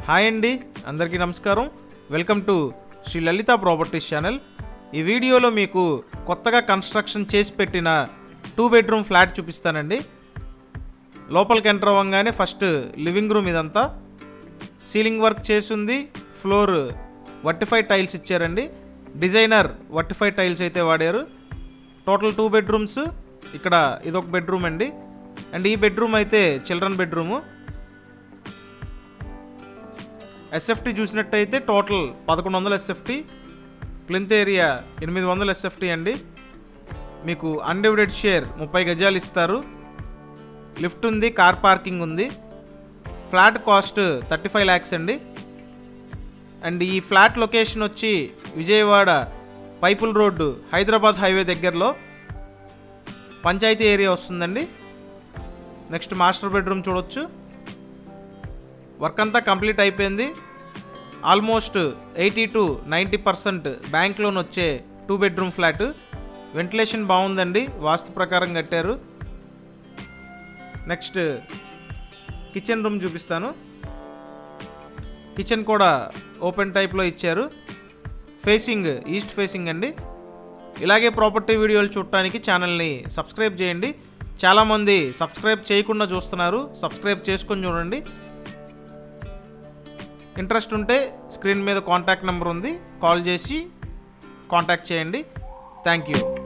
hi అండి అందరికీ నమస్కారం welcome to Shri Lalitha properties channel ఈ వీడియోలో మీకు కొత్తగా కన్స్ట్రక్షన్ చేసి పెట్టిన టూ బెడ్రూమ్ ఫ్లాట్ చూపిస్తానండి లోపలికి ఎంటర్ అవ్వగానే ఫస్ట్ లివింగ్ రూమ్ ఇదంతా సీలింగ్ వర్క్ చేసింది ఫ్లోర్ వర్టిఫై టైల్స్ ఇచ్చారండి డిజైనర్ వర్టిఫై టైల్స్ అయితే వాడారు టోటల్ టూ బెడ్రూమ్స్ ఇక్కడ ఇదొక బెడ్రూమ్ అండి అండ్ ఈ బెడ్రూమ్ అయితే చిల్డ్రన్ బెడ్రూము ఎస్ఎఫ్టీ చూసినట్టయితే టోటల్ పదకొండు వందల ఎస్ఎఫ్టీ ప్లింత్ ఏరియా ఎనిమిది వందల ఎస్ఎఫ్టీ అండి మీకు అన్డివిడెడ్ షేర్ ముప్పై గజాలు ఇస్తారు లిఫ్ట్ ఉంది కార్ పార్కింగ్ ఉంది flat cost thirty five lakhs అండి అండ్ ఈ ఫ్లాట్ లొకేషన్ వచ్చి విజయవాడ పైపుల్ రోడ్డు హైదరాబాద్ హైవే దగ్గరలో పంచాయతీ ఏరియా వస్తుందండి నెక్స్ట్ మాస్టర్ బెడ్రూమ్ చూడొచ్చు వర్క్ అంతా కంప్లీట్ అయిపోయింది almost eighty to ninety percent bank loan వచ్చే టూ బెడ్రూమ్ ఫ్లాట్ వెంటిలేషన్ బాగుందండి వాస్తు ప్రకారం కట్టారు నెక్స్ట్ కిచెన్ రూమ్ చూపిస్తాను కిచెన్ కూడా ఓపెన్ టైప్లో ఇచ్చారు ఫేసింగ్ ఈస్ట్ ఫేసింగ్ అండి ఇలాగే ప్రాపర్టీ వీడియోలు చూడటానికి ఛానల్ని సబ్స్క్రైబ్ చేయండి చాలామంది సబ్స్క్రైబ్ చేయకుండా చూస్తున్నారు సబ్స్క్రైబ్ చేసుకొని చూడండి ఇంట్రెస్ట్ ఉంటే స్క్రీన్ మీద కాంటాక్ట్ నెంబర్ ఉంది కాల్ చేసి కాంటాక్ట్ చేయండి థ్యాంక్ యూ